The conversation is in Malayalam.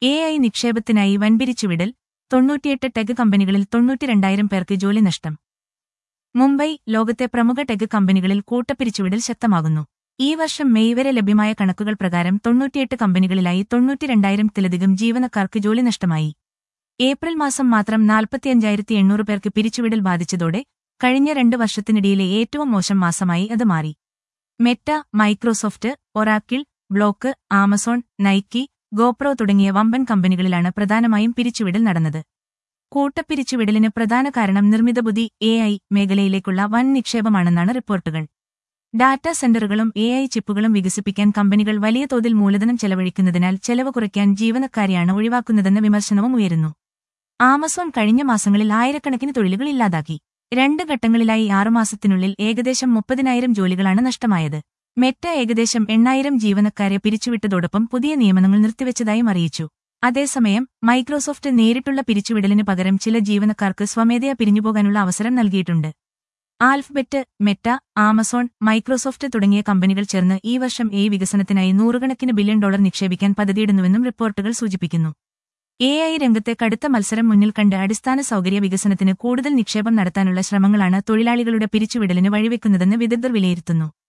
എ ഐ നിക്ഷേപത്തിനായി വൻപിരിച്ചുവിടൽ തൊണ്ണൂറ്റിയെട്ട് ടെക് കമ്പനികളിൽ തൊണ്ണൂറ്റിരണ്ടായിരം പേർക്ക് ജോലി നഷ്ടം മുംബൈ ലോകത്തെ പ്രമുഖ ടെക് കമ്പനികളിൽ കൂട്ടപ്പിരിച്ചുവിടൽ ശക്തമാകുന്നു ഈ വർഷം മെയ് വരെ ലഭ്യമായ കണക്കുകൾ പ്രകാരം തൊണ്ണൂറ്റിയെട്ട് കമ്പനികളിലായി തൊണ്ണൂറ്റിരണ്ടായിരത്തിലധികം ജീവനക്കാർക്ക് ജോലി നഷ്ടമായി ഏപ്രിൽ മാസം മാത്രം നാൽപ്പത്തിയഞ്ചായിരത്തി എണ്ണൂറ് പേർക്ക് പിരിച്ചുവിടൽ ബാധിച്ചതോടെ കഴിഞ്ഞ രണ്ട് വർഷത്തിനിടയിലെ ഏറ്റവും മോശം മാസമായി അത് മാറി Meta Microsoft Oracle Block Amazon Nike GoPro തുടങ്ങിയ വമ്പൻ കമ്പനികളിലാണ് പ്രധാനമായും പിരിച്ചുവിടൽ നടന്നത് കൂട്ടപ്പിരിച്ചുവിടലിന് പ്രധാന കാരണം നിർമ്മിതബുദ്ധി എ ഐ മേഖലയിലേക്കുള്ള വൻ നിക്ഷേപമാണെന്നാണ് റിപ്പോർട്ടുകൾ ഡാറ്റാ സെന്ററുകളും എ ഐ ചിപ്പുകളും വികസിപ്പിക്കാൻ കമ്പനികൾ വലിയ തോതിൽ മൂലധനം ചെലവഴിക്കുന്നതിനാൽ ചെലവ് കുറയ്ക്കാൻ ജീവനക്കാരെയാണ് ഒഴിവാക്കുന്നതെന്ന വിമർശനവും ഉയരുന്നു ആമസോൺ കഴിഞ്ഞ മാസങ്ങളിൽ ആയിരക്കണക്കിന് തൊഴിലുകൾ ഇല്ലാതാക്കി രണ്ട് ഘട്ടങ്ങളിലായി ആറുമാസത്തിനുള്ളിൽ ഏകദേശം മുപ്പതിനായിരം ജോലികളാണ് നഷ്ടമായത് മെറ്റ ഏകദേശം എണ്ണായിരം ജീവനക്കാരെ പിരിച്ചുവിട്ടതോടൊപ്പം പുതിയ നിയമനങ്ങൾ നിർത്തിവെച്ചതായും അറിയിച്ചു അതേസമയം മൈക്രോസോഫ്റ്റ് നേരിട്ടുള്ള പിരിച്ചുവിടലിന് പകരം ചില ജീവനക്കാർക്ക് സ്വമേധയാ പിരിഞ്ഞുപോകാനുള്ള അവസരം നൽകിയിട്ടുണ്ട് ആൽഫബെറ്റ് മെറ്റ ആമസോൺ മൈക്രോസോഫ്റ്റ് തുടങ്ങിയ കമ്പനികൾ ചേർന്ന് ഈ വർഷം എ വികസനത്തിനായി നൂറുകണക്കിന് ബില്യൺ ഡോളർ നിക്ഷേപിക്കാൻ പദ്ധതിയിടുന്നുവെന്നും റിപ്പോർട്ടുകൾ സൂചിപ്പിക്കുന്നു എ ഐ രംഗത്തെ കടുത്ത മത്സരം മുന്നിൽ കണ്ട് അടിസ്ഥാന സൗകര്യ വികസനത്തിന് കൂടുതൽ നിക്ഷേപം നടത്താനുള്ള ശ്രമങ്ങളാണ് തൊഴിലാളികളുടെ പിരിച്ചുവിടലിന് വഴിവെക്കുന്നതെന്ന് വിദഗ്ധർ വിലയിരുത്തുന്നു